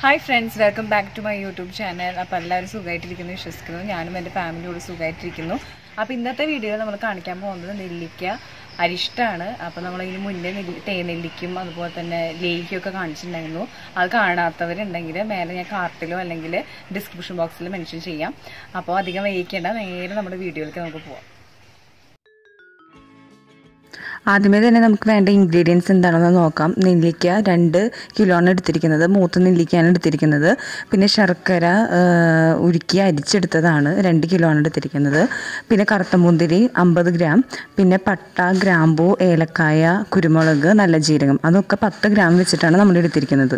Hi friends welcome back to my YouTube channel അപ്പോൾ എല്ലാവരും സുഖമായിട്ടിരിക്കുന്നു വിശ്വസിക്കുന്നു ഞാനും എൻ്റെ ഫാമിലിയോട് സുഖമായിട്ടിരിക്കുന്നു അപ്പോൾ ഇന്നത്തെ വീഡിയോയിൽ നമ്മൾ കാണിക്കാൻ പോകുന്നത് നെല്ലിക്ക അരിഷ്ടമാണ് അപ്പോൾ നമ്മൾ ഇതിന് മുന്നേ നെല്ലി തേനെല്ലിക്കും അതുപോലെ തന്നെ ലേഹിയൊക്കെ കാണിച്ചിട്ടുണ്ടായിരുന്നു അത് കാണാത്തവരുണ്ടെങ്കിൽ മേലെ ഞാൻ കാർട്ടിലോ അല്ലെങ്കിൽ ഡിസ്ക്രിപ്ഷൻ ബോക്സിൽ മെൻഷൻ ചെയ്യാം അപ്പോൾ അധികം വൈകിക്കേണ്ട നേരെ നമ്മുടെ വീഡിയോയിലേക്ക് നമുക്ക് പോവാം ആദ്യമേ തന്നെ നമുക്ക് വേണ്ട ഇൻഗ്രീഡിയൻസ് എന്താണെന്ന് നോക്കാം നെല്ലിക്ക രണ്ട് കിലോ ആണ് എടുത്തിരിക്കുന്നത് മൂത്ത നെല്ലിക്കയാണ് എടുത്തിരിക്കുന്നത് പിന്നെ ശർക്കര ആ, ഉരുക്കി അരിച്ചെടുത്തതാണ് രണ്ട് കിലോ ആണ് എടുത്തിരിക്കുന്നത് പിന്നെ കറുത്ത മുന്തിരി അമ്പത് ഗ്രാം പിന്നെ പട്ട ഗ്രാമ്പൂ ഏലക്കായ കുരുമുളക് നല്ല ജീരകം അതൊക്കെ പത്ത് ഗ്രാം വെച്ചിട്ടാണ് നമ്മൾ എടുത്തിരിക്കുന്നത്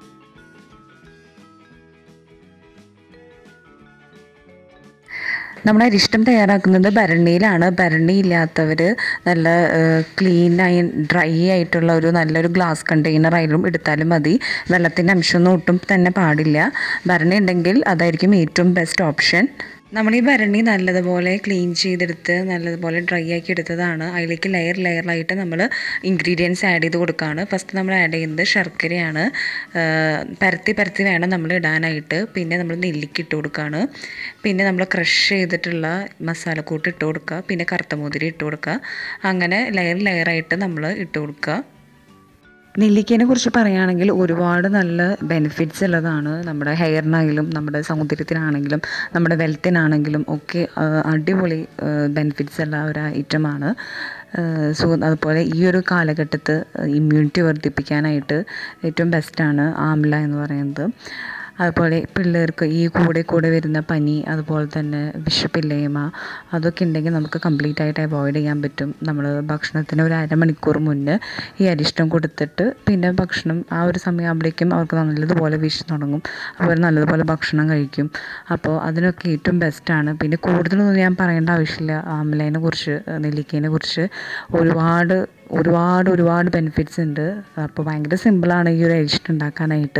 നമ്മുടെ അരിഷ്ടം തയ്യാറാക്കുന്നത് ഭരണിയിലാണ് ഭരണി ഇല്ലാത്തവർ നല്ല ക്ലീനായി ഡ്രൈ ആയിട്ടുള്ള ഒരു നല്ലൊരു ഗ്ലാസ് കണ്ടെയ്നർ ആയാലും എടുത്താലും മതി വെള്ളത്തിൻ്റെ അംശമൊന്നും ഒട്ടും തന്നെ പാടില്ല ഭരണി ഉണ്ടെങ്കിൽ അതായിരിക്കും ഏറ്റവും ബെസ്റ്റ് ഓപ്ഷൻ നമ്മൾ ഈ ഭരണി നല്ലതുപോലെ ക്ലീൻ ചെയ്തെടുത്ത് നല്ലതുപോലെ ഡ്രൈ ആക്കി എടുത്തതാണ് അതിലേക്ക് ലെയർ ലെയറായിട്ട് നമ്മൾ ഇൻഗ്രീഡിയൻസ് ആഡ് ചെയ്ത് കൊടുക്കുകയാണ് ഫസ്റ്റ് നമ്മൾ ആഡ് ചെയ്യുന്നത് ശർക്കരയാണ് ആ, പരത്തി പരത്തി വേണം നമ്മൾ ഇടാനായിട്ട് പിന്നെ നമ്മൾ നെല്ലിക്ക ഇട്ട് കൊടുക്കുകയാണ് പിന്നെ നമ്മൾ ക്രഷ് ചെയ്തിട്ടുള്ള മസാലക്കൂട്ട് ഇട്ട് കൊടുക്കുക പിന്നെ കറുത്തമുതിരി ഇട്ട് കൊടുക്കുക അങ്ങനെ ലെയർ ലെയറായിട്ട് നമ്മൾ ഇട്ട് കൊടുക്കുക നെല്ലിക്കേനെ കുറിച്ച് പറയുകയാണെങ്കിൽ ഒരുപാട് നല്ല ബെനിഫിറ്റ്സ് ഉള്ളതാണ് നമ്മുടെ ഹെയറിനാണെങ്കിലും നമ്മുടെ സൗന്ദര്യത്തിനാണെങ്കിലും നമ്മുടെ വെൽത്തിനാണെങ്കിലും ഒക്കെ ആ, അടിപൊളി ബെനിഫിറ്റ്സ് ഉള്ള ഒരു ഐറ്റമാണ് സോ അതുപോലെ ഈ ഒരു കാലഘട്ടത്ത് ഇമ്മ്യൂണിറ്റി വർദ്ധിപ്പിക്കാനായിട്ട് ഏറ്റവും ബെസ്റ്റാണ് ആംല എന്ന് പറയുന്നത് അതുപോലെ പിള്ളേർക്ക് ഈ കൂടെ കൂടെ വരുന്ന പനി അതുപോലെ തന്നെ വിശപ്പില്ലായ്മ അതൊക്കെ ഉണ്ടെങ്കിൽ നമുക്ക് കംപ്ലീറ്റ് ആയിട്ട് അവോയ്ഡ് ചെയ്യാൻ പറ്റും നമ്മൾ ഭക്ഷണത്തിന് ഒരു അരമണിക്കൂർ മുന്നേ ഈ അരിഷ്ടം കൊടുത്തിട്ട് പിന്നെ ഭക്ഷണം ആ ഒരു സമയമാകുമ്പോഴേക്കും അവർക്ക് നല്ലതുപോലെ വിശന്ന് തുടങ്ങും അവർ നല്ലതുപോലെ ഭക്ഷണം കഴിക്കും അപ്പോൾ അതിനൊക്കെ ഏറ്റവും ബെസ്റ്റാണ് പിന്നെ കൂടുതലൊന്നും ഞാൻ പറയേണ്ട ആവശ്യമില്ല ആംലേനെ കുറിച്ച് നെല്ലിക്കേനെ കുറിച്ച് ഒരുപാട് ഒരുപാട് ഒരുപാട് ബെനിഫിറ്റ്സ് ഉണ്ട് അപ്പോൾ ഭയങ്കര സിമ്പിളാണ് ഈ ഒരു അരിഷ്ടം ഉണ്ടാക്കാനായിട്ട്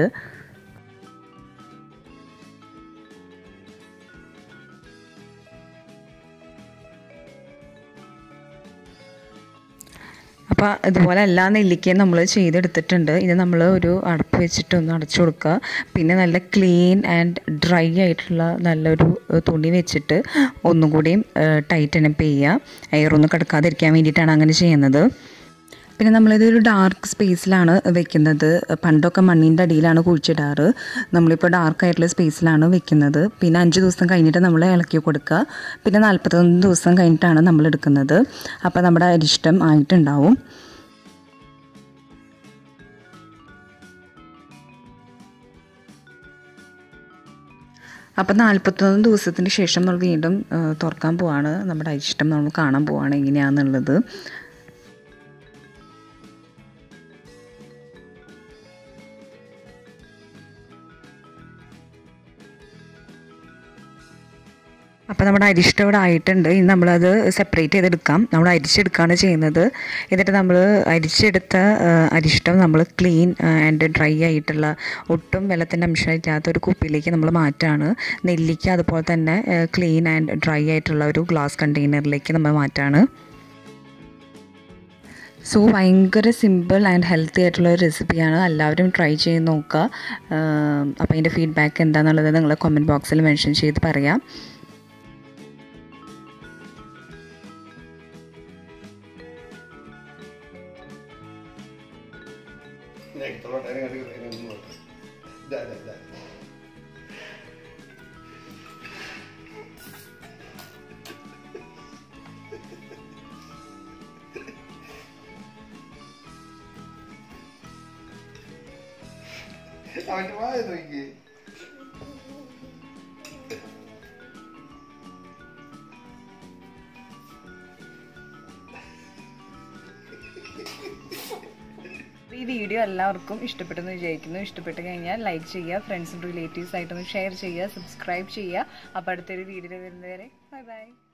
അപ്പോൾ ഇതുപോലെ എല്ലാ നെല്ലിക്കയും നമ്മൾ ചെയ്തെടുത്തിട്ടുണ്ട് ഇത് നമ്മൾ ഒരു അടപ്പ് വെച്ചിട്ട് ഒന്ന് അടച്ചു കൊടുക്കുക പിന്നെ നല്ല ക്ലീൻ ആൻഡ് ഡ്രൈ ആയിട്ടുള്ള നല്ലൊരു ഏഹ്, തുണി വെച്ചിട്ട് ഒന്നും കൂടിയും ടൈറ്റൻ അപ്പ് ചെയ്യുക എയറൊന്നും കിടക്കാതിരിക്കാൻ വേണ്ടിയിട്ടാണ് അങ്ങനെ ചെയ്യുന്നത് പിന്നെ നമ്മളിതൊരു ഡാർക്ക് സ്പേസിലാണ് വെക്കുന്നത് പണ്ടൊക്കെ മണ്ണിൻ്റെ അടിയിലാണ് കുഴിച്ചിടാറ് നമ്മളിപ്പോൾ ഡാർക്ക് ആയിട്ടുള്ള സ്പേസിലാണ് വെക്കുന്നത് പിന്നെ അഞ്ച് ദിവസം കഴിഞ്ഞിട്ട് നമ്മൾ ഇളക്കി കൊടുക്കുക പിന്നെ നാൽപ്പത്തൊന്ന് ദിവസം കഴിഞ്ഞിട്ടാണ് നമ്മൾ എടുക്കുന്നത് അപ്പോൾ നമ്മുടെ അരിഷ്ടം ആയിട്ടുണ്ടാവും അപ്പോൾ നാൽപ്പത്തൊന്ന് ദിവസത്തിന് ശേഷം നമ്മൾ വീണ്ടും ആ, തുറക്കാൻ പോവാണ് നമ്മുടെ അരിഷ്ടം നമ്മൾ കാണാൻ പോവാണ് എങ്ങനെയാണെന്നുള്ളത് അപ്പോൾ നമ്മുടെ അരിഷ്ടം ഇവിടെ ആയിട്ടുണ്ട് ഇനി നമ്മളത് സെപ്പറേറ്റ് ചെയ്തെടുക്കാം നമ്മൾ അരിച്ചെടുക്കുകയാണ് ചെയ്യുന്നത് എന്നിട്ട് നമ്മൾ അരിച്ചെടുത്ത ആ, അരിഷ്ടം നമ്മൾ ക്ലീൻ ആൻഡ് ഡ്രൈ ആയിട്ടുള്ള ഒട്ടും വെള്ളത്തിൻ്റെ അംശം ഇല്ലാത്ത ഒരു കുപ്പിയിലേക്ക് നമ്മൾ മാറ്റാണ് നെല്ലിക്ക അതുപോലെ തന്നെ ക്ലീൻ ആൻഡ് ഡ്രൈ ആയിട്ടുള്ള ഒരു ഗ്ലാസ് കണ്ടെയ്നറിലേക്ക് നമ്മൾ മാറ്റാണ് സോ ഭയങ്കര സിമ്പിൾ ആൻഡ് ഹെൽത്തി ആയിട്ടുള്ള ഒരു റെസിപ്പിയാണ് എല്ലാവരും ട്രൈ ചെയ്ത് നോക്കുക അപ്പോൾ അതിൻ്റെ ഫീഡ്ബാക്ക് എന്താണെന്നുള്ളത് നിങ്ങൾ കമൻറ്റ് ബോക്സിൽ മെൻഷൻ ചെയ്ത് പറയാം Nek, tolong ada yang ada yang dulu. Dah, dah, dah. Macam mana tu ini? ഈ വീഡിയോ എല്ലാവർക്കും ഇഷ്ടപ്പെട്ടെന്ന് വിചാരിക്കുന്നു ഇഷ്ടപ്പെട്ട് കഴിഞ്ഞാൽ ലൈക്ക് ചെയ്യുക ഫ്രണ്ട്സും റിലേറ്റീവ്സ് ആയിട്ടൊന്ന് ഷെയർ ചെയ്യുക സബ്സ്ക്രൈബ് ചെയ്യുക അപ്പോൾ അടുത്തൊരു വീഡിയോ വരുന്നവരെ ബൈ ബൈ